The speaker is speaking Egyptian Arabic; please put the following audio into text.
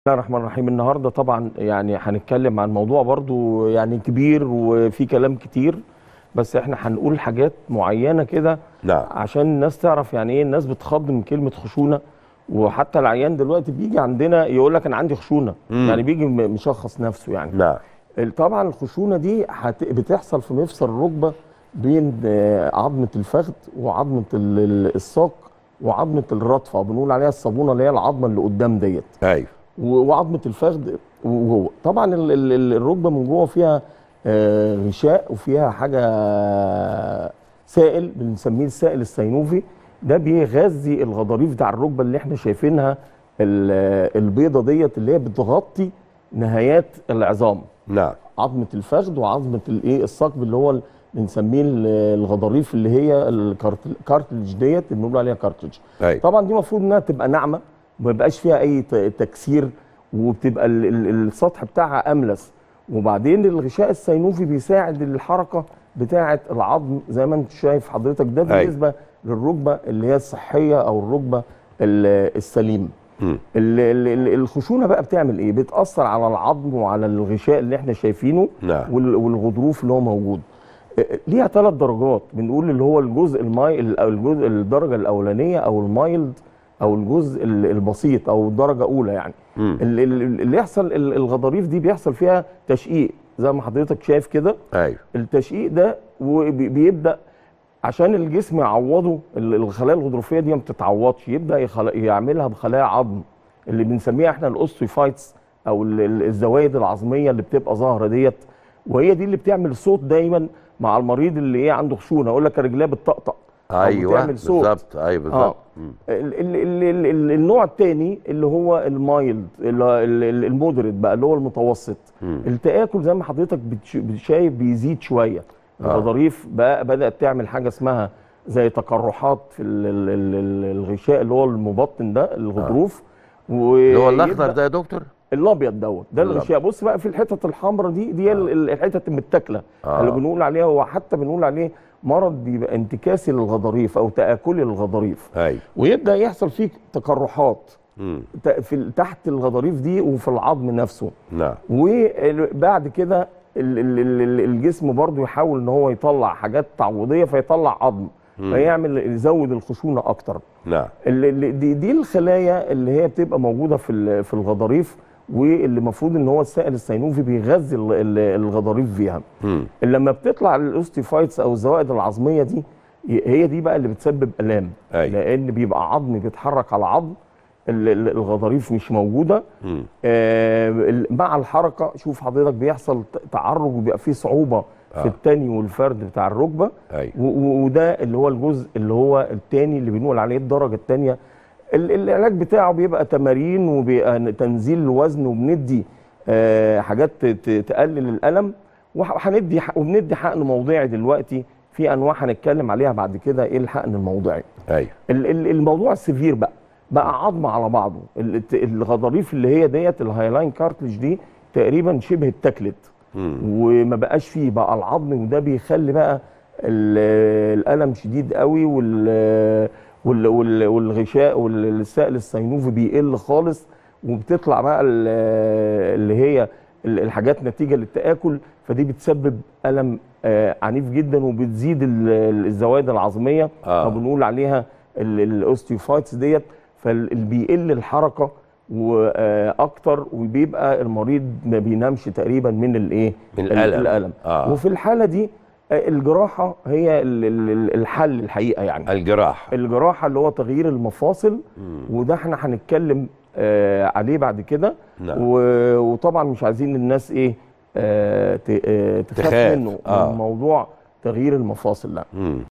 الله الرحمن الرحيم النهارده طبعا يعني هنتكلم عن موضوع برضو يعني كبير وفي كلام كتير بس احنا هنقول حاجات معينه كده نعم عشان الناس تعرف يعني ايه الناس بتخض من كلمه خشونه وحتى العيان دلوقتي بيجي عندنا يقول لك انا عندي خشونه مم. يعني بيجي م- مشخص نفسه يعني نعم طبعا الخشونه دي هت... بتحصل في مفصل الركبه بين آه، عظمه الفخذ وعظمه ال- ال- الساق وعظمه الرطفه بنقول عليها الصابونه اللي هي العظمه اللي قدام ديت ايوه و- وعظمه الفخذ وجوه طبعا ال- ال- ال- الركبه من جوه فيها آه، غشاء وفيها حاجه سائل بنسميه السائل السينوفي ده بيغذي الغضاريف بتاع الركبه اللي احنا شايفينها ال- البيضه ديت اللي هي بتغطي نهايات العظام نعم عظمه الفخذ وعظمه الايه الثقب اللي هو ال- بنسميه ال- الغضاريف اللي هي الكارتلج ديت اللي بنقول عليها كارتلج ايوه طبعا دي المفروض انها تبقى ناعمه وما يبقاش فيها اي ت- تكسير وبتبقى ال- ال- السطح بتاعها املس وبعدين الغشاء السينوفي بيساعد الحركه بتاعه العظم زي ما انت شايف حضرتك ده أيوة. بالنسبه للركبه اللي هي الصحيه او الركبه ال- السليمه مم. ال- ال- ال- الخشونه بقى بتعمل ايه بتاثر على العظم وعلى الغشاء اللي احنا شايفينه نعم وال- والغضروف اللي هو موجود آه، ليها ثلاث درجات بنقول اللي هو الجزء الماي أو الجزء الدرجه الاولانيه او المايلد او الجزء ال- البسيط او درجه اولى يعني مم. ال- ال- اللي يحصل ال- الغضاريف دي بيحصل فيها تشقيق زي ما حضرتك شايف كده ايوه التشقيق ده وبي- بيبدا عشان الجسم يعوضه ال- الخلايا الغضروفيه دي ما بتتعوضش يبدا يخل- يعملها بخلايا عظم اللي بنسميها احنا الاوستيفايتس او ال- ال- الزوايد العظميه اللي بتبقى ظاهره ديت وهي دي اللي بتعمل صوت دايما مع المريض اللي ايه عنده خشونه اقول لك رجليه بتطقطق أو ايوه بتعمل صوت بالظبط ايوه بالظبط مم. ال- ال- ال- ال- ال- النوع الثاني اللي هو المايلد اللي هو ال- ال- المودريت بقى اللي هو المتوسط مم. التآكل زي ما حضرتك بتش- شايف بيزيد شويه آه. الغضاريف بقى بدأت تعمل حاجه اسمها زي تقرحات في ال- ال- ال- ال- الغشاء اللي هو المبطن ده الغضروف اللي هو الاخضر ويبدأ- ده يا دكتور الابيض دوت ده الأبيض. الغشاء بص بقى في الحتت الحمراء دي دي ال- ال- الحتت المتاكله آه. اللي بنقول عليها وحتى بنقول عليه مرض بيبقى انتكاسي للغضاريف او تآكلي للغضاريف ايوه ويبدا يحصل فيه تقرحات مم. ت- في ال- تحت الغضاريف دي وفي العظم نفسه نعم وبعد كده ال- ال- ال- ال- الجسم برضو يحاول ان هو يطلع حاجات تعويضيه فيطلع عظم مم. فيعمل يزود الخشونه اكتر نعم ال- ال- دي, دي الخلايا اللي هي بتبقى موجوده في ال- في الغضاريف واللي المفروض ان هو السائل السينوفي بيغذي ال- ال- الغضاريف فيها مم. لما بتطلع الاوستيفايتس او الزوائد العظميه دي هي دي بقى اللي بتسبب الام أيوة. لان بيبقى عظم بيتحرك على عظم ال- ال- الغضاريف مش موجوده مم. آه، ال- مع الحركه شوف حضرتك بيحصل ت- تعرج وبيبقى فيه صعوبه آه. في التاني والفرد بتاع الركبه ايوه و- و- وده اللي هو الجزء اللي هو التاني اللي بنقول عليه الدرجه التانيه ال- العلاج بتاعه بيبقى تمارين وبيبقى تنزيل الوزن وبندي آه، حاجات ت- ت- تقلل الالم وهندي ح- وبندي حقن موضعي دلوقتي في انواع هنتكلم عليها بعد كده ايه الحقن الموضعي ايوه ال- ال- الموضوع السيفير بقى بقى عظم على بعضه ال- الت- الغضاريف اللي هي ديت الهايلاين كارتلج دي تقريبا شبه اتاكلت مم. وما بقاش فيه بقى العظم وده بيخلي بقى ال- الالم شديد قوي وال وال- وال- والغشاء والسائل السينوفي بيقل خالص وبتطلع بقى ال- اللي هي ال- الحاجات نتيجه للتاكل فدي بتسبب الم آه، عنيف جدا وبتزيد ال- الزوائد العظميه آه. او بنقول عليها الاوستيوفايتس ديت فبيقل الحركه واكتر وبيبقى المريض ما بينامش تقريبا من الايه من ال- الألم. الالم آه. وفي الحاله دي آه، الجراحه هي ال- ال- الحل الحقيقه يعني الجراحه الجراحه اللي هو تغيير المفاصل مم. وده احنا هنتكلم آه، عليه بعد كده نعم. و- وطبعا مش عايزين الناس ايه آه، ت- آه، تخاف تخاف. منه آه. من موضوع تغيير المفاصل ده مم.